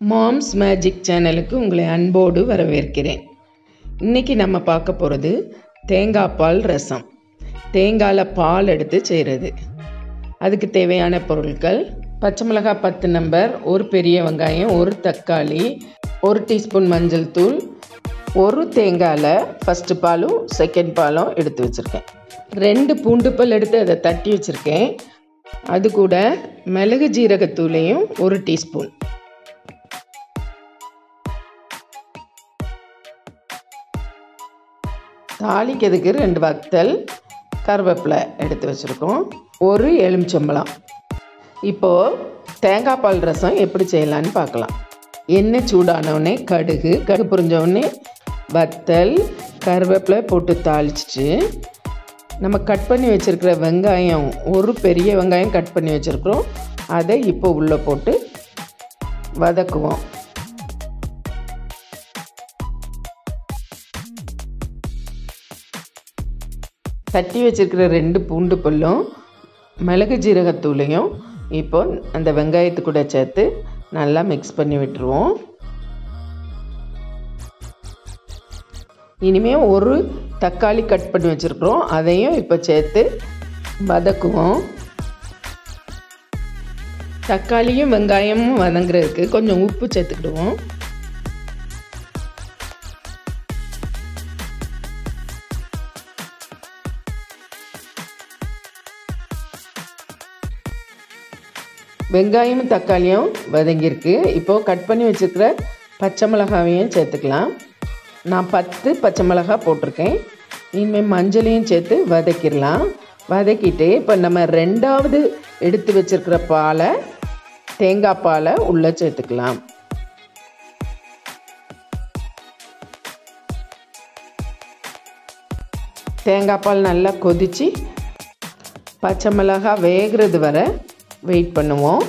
moms magic சேனலுக்கு உங்களை அன்போடு வரவேற்கிறேன் இன்றைக்கி நம்ம பார்க்க போகிறது தேங்காய் பால் ரசம் தேங்காயில் பால் எடுத்து செய்கிறது அதுக்கு தேவையான பொருட்கள் பச்சை மிளகாய் பத்து நம்பர் ஒரு பெரிய வெங்காயம் ஒரு தக்காளி ஒரு டீஸ்பூன் மஞ்சள் தூள் ஒரு தேங்காயில் ஃபஸ்ட்டு பாலும் செகண்ட் பாலும் எடுத்து வச்சுருக்கேன் ரெண்டு பூண்டு பல் எடுத்து அதை தட்டி வச்சுருக்கேன் அது கூட மிளகு ஜீரகத்தூளையும் ஒரு டீஸ்பூன் தாளிக்கிறதுக்கு ரெண்டு வத்தல் கருவேப்பிலை எடுத்து வச்சுருக்கோம் ஒரு எலுமிச்சம்பழம் இப்போது தேங்காய் பால் ரசம் எப்படி செய்யலான்னு பார்க்கலாம் எண்ணெய் சூடானவுடனே கடுகு கடுகு புரிஞ்சவுடனே வத்தல் கருவேப்பிலை போட்டு தாளிச்சிட்டு நம்ம கட் பண்ணி வச்சுருக்கிற வெங்காயம் ஒரு பெரிய வெங்காயம் கட் பண்ணி வச்சுருக்குறோம் அதை இப்போ உள்ளே போட்டு வதக்குவோம் தட்டி வச்சுருக்கிற ரெண்டு பூண்டு பல்லும் மிளகு ஜீரகத்தூளையும் இப்போ அந்த வெங்காயத்து கூட சேர்த்து நல்லா மிக்ஸ் பண்ணி விட்டுருவோம் இனிமேல் ஒரு தக்காளி கட் பண்ணி வச்சுருக்குறோம் அதையும் இப்போ சேர்த்து வதக்குவோம் தக்காளியும் வெங்காயமும் வதங்குறதுக்கு கொஞ்சம் உப்பு சேர்த்துக்கிடுவோம் வெங்காயமும் தக்காளியும் வதங்கியிருக்கு இப்போது கட் பண்ணி வச்சுருக்கிற பச்சை மிளகாவையும் சேர்த்துக்கலாம் நான் பத்து பச்சை மிளகா போட்டிருக்கேன் இனிமேல் மஞ்சளையும் சேர்த்து வதக்கிடலாம் வதக்கிட்டு இப்போ நம்ம ரெண்டாவது எடுத்து வச்சுருக்கிற பாலை தேங்காய் பாலை உள்ளே சேர்த்துக்கலாம் தேங்காய் பால் நல்லா கொதித்து பச்சை மிளகா வேகிறது வரை வெயிட் பண்ணுவோம்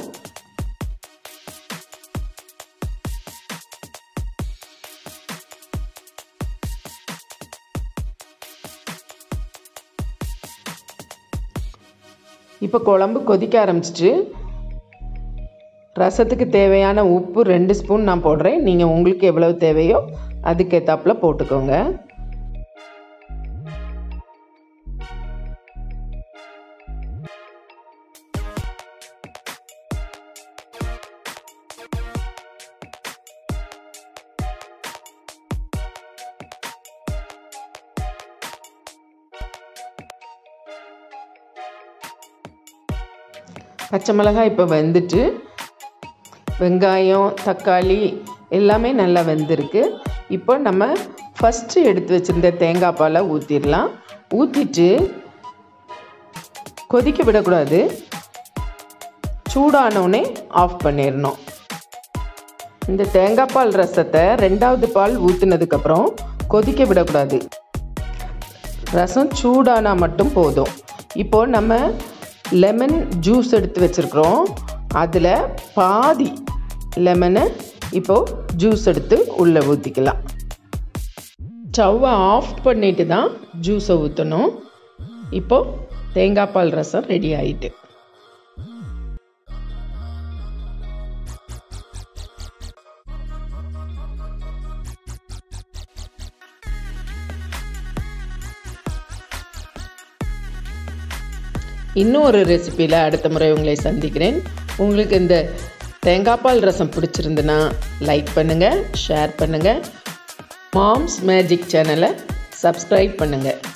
இப்போ குழம்பு கொதிக்க ஆரம்பிச்சிட்டு ரசத்துக்கு தேவையான உப்பு ரெண்டு ஸ்பூன் நான் போடுறேன் நீங்கள் உங்களுக்கு எவ்வளவு தேவையோ அதுக்கேற்றாப்புல போட்டுக்கோங்க பச்சை மிளகாய் இப்போ வெந்துட்டு வெங்காயம் தக்காளி எல்லாமே நல்லா வெந்திருக்கு இப்போ நம்ம ஃபஸ்ட்டு எடுத்து வச்சுருந்த தேங்காய் பாலை ஊற்றிடலாம் ஊற்றிட்டு கொதிக்க விடக்கூடாது சூடானோடனே ஆஃப் பண்ணிடணும் இந்த தேங்காய் பால் ரசத்தை ரெண்டாவது பால் ஊற்றினதுக்கப்புறம் கொதிக்க விடக்கூடாது ரசம் சூடானால் மட்டும் போதும் இப்போது நம்ம லெமன் ஜூஸ் எடுத்து வச்சுருக்குறோம் அதில் பாதி லெமனை இப்போது ஜூஸ் எடுத்து உள்ளே ஊற்றிக்கலாம் ஸ்டவ்வை ஆஃப் பண்ணிட்டு தான் ஜூஸை ஊற்றணும் இப்போது தேங்காய் பால் ரசம் ரெடி ஆயிட்டு இன்னும் ஒரு ரெசிப்பியில் அடுத்த முறை உங்களை சந்திக்கிறேன் உங்களுக்கு இந்த தேங்காய் பால் ரசம் பிடிச்சிருந்துன்னா லைக் பண்ணுங்கள் ஷேர் பண்ணுங்கள் மாம்ஸ் மேஜிக் சேனலை சப்ஸ்கிரைப் பண்ணுங்கள்